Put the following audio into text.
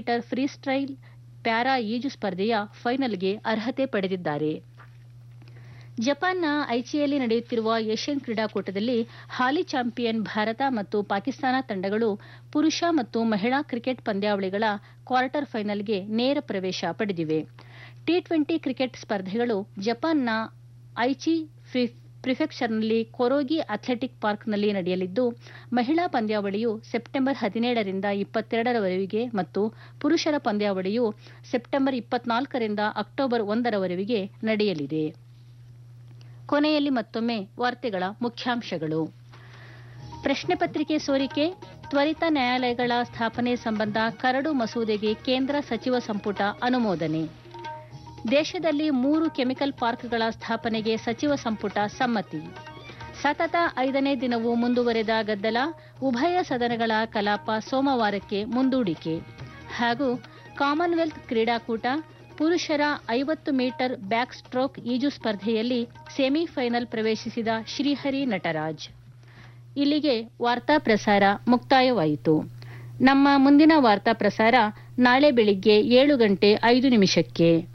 metre freestyle para ಈಜು ಸ್ಪರ್ಧೆಯ ಫೈನಲ್ಗೆ ಅರ್ಹತೆ ಪಡೆದಿದ್ದಾರೆ ಜಪಾನ್ನ ಐಚಿಯಲ್ಲಿ ನಡೆಯುತ್ತಿರುವ ಏಷ್ಯನ್ ಕ್ರೀಡಾಕೂಟದಲ್ಲಿ ಹಾಲಿ ಚಾಂಪಿಯನ್ ಭಾರತ ಮತ್ತು ಪಾಕಿಸ್ತಾನ ತಂಡಗಳು ಪುರುಷ ಮತ್ತು ಮಹಿಳಾ ಕ್ರಿಕೆಟ್ ಪಂದ್ಯಾವಳಿಗಳ ಕ್ವಾರ್ಟರ್ ಫೈನಲ್ಗೆ ನೇರ ಪ್ರವೇಶ ಪಡೆದಿವೆ ಟಿ ಟ್ವೆಂಟಿ ಕ್ರಿಕೆಟ್ ಸ್ಪರ್ಧೆಗಳು ಜಪಾನ್ನ ಐಚಿ ಪ್ರಿಫೆಕ್ಚರ್ನಲ್ಲಿ ಕೊರೋಗಿ ಅಥ್ಲೆಟಿಕ್ ಪಾರ್ಕ್ನಲ್ಲಿ ನಡೆಯಲಿದ್ದು ಮಹಿಳಾ ಪಂದ್ಯಾವಳಿಯು ಸೆಪ್ಟೆಂಬರ್ ಹದಿನೇಳರಿಂದ ಇಪ್ಪತ್ತೆರಡರವರೆಗೆ ಮತ್ತು ಪುರುಷರ ಪಂದ್ಯಾವಳಿಯು ಸೆಪ್ಟೆಂಬರ್ ಇಪ್ಪತ್ನಾಲ್ಕರಿಂದ ಅಕ್ಟೋಬರ್ ಒಂದರವರೆಗೆ ನಡೆಯಲಿದೆ ಕೊನೆಯಲ್ಲಿ ಮತ್ತೊಮ್ಮೆ ವಾರ್ತೆಗಳ ಮುಖ್ಯಾಂಶಗಳು ಪ್ರಶ್ನೆ ಪತ್ರಿಕೆ ಸೋರಿಕೆ ತ್ವರಿತ ನ್ಯಾಯಾಲಯಗಳ ಸ್ಥಾಪನೆ ಸಂಬಂಧ ಕರಡು ಮಸೂದೆಗೆ ಕೇಂದ್ರ ಸಚಿವ ಸಂಪುಟ ಅನುಮೋದನೆ ದೇಶದಲ್ಲಿ ಮೂರು ಕೆಮಿಕಲ್ ಪಾರ್ಕ್ಗಳ ಸ್ಥಾಪನೆಗೆ ಸಚಿವ ಸಂಪುಟ ಸಮ್ಮತಿ ಸತತ ಐದನೇ ದಿನವೂ ಮುಂದುವರೆದ ಗದ್ದಲ ಉಭಯ ಸದನಗಳ ಕಲಾಪ ಸೋಮವಾರಕ್ಕೆ ಮುಂದೂಡಿಕೆ ಹಾಗೂ ಕಾಮನ್ವೆಲ್ತ್ ಕ್ರೀಡಾಕೂಟ ಪುರುಷರ ಐವತ್ತು ಮೀಟರ್ ಬ್ಯಾಕ್ ಸ್ಟ್ರೋಕ್ ಈಜು ಸ್ಪರ್ಧೆಯಲ್ಲಿ ಸೆಮಿಫೈನಲ್ ಪ್ರವೇಶಿಸಿದ ಶ್ರೀಹರಿ ನಟರಾಜ್ ಇಲ್ಲಿಗೆ ವಾರ್ತಾ ಪ್ರಸಾರ ಮುಕ್ತಾಯವಾಯಿತು ನಮ್ಮ ಮುಂದಿನ ವಾರ್ತಾ ಪ್ರಸಾರ ನಾಳೆ ಬೆಳಿಗ್ಗೆ ಏಳು ಗಂಟೆ ಐದು ನಿಮಿಷಕ್ಕೆ